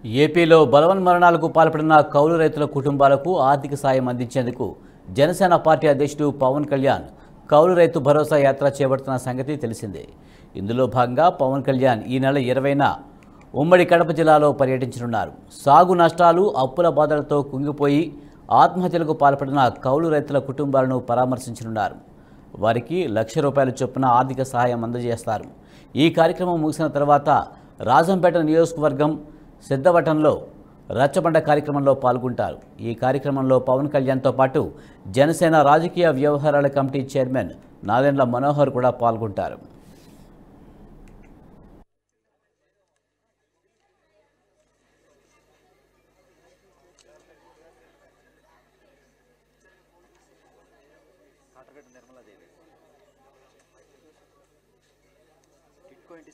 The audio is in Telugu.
ఏపీలో బలవన్మరణాలకు పాల్పడిన కౌలు రైతుల కుటుంబాలకు ఆర్థిక సాయం అందించేందుకు జనసేన పార్టీ అధ్యక్షుడు పవన్ కళ్యాణ్ కౌలు రైతు భరోసా యాత్ర చేపడుతున్న సంగతి తెలిసిందే ఇందులో భాగంగా పవన్ కళ్యాణ్ ఈ నెల ఇరవైన ఉమ్మడి కడప జిల్లాలో పర్యటించనున్నారు సాగు నష్టాలు అప్పుల బాధలతో కుంగిపోయి ఆత్మహత్యలకు పాల్పడిన కౌలు రైతుల కుటుంబాలను పరామర్శించనున్నారు వారికి లక్ష రూపాయల చొప్పున ఆర్థిక సహాయం అందజేస్తారు ఈ కార్యక్రమం ముగిసిన తర్వాత రాజంపేట నియోజకవర్గం సిద్ధవటంలో రచ్చబండ కార్యక్రమంలో పాల్గొంటారు ఈ కార్యక్రమంలో పవన్ కళ్యాణ్తో పాటు జనసేన రాజకీయ వ్యవహారాల కమిటీ చైర్మన్ నాదెండ్ల మనోహర్ కూడా పాల్గొంటారు కాటగడ్డ నిర్మలాదేవి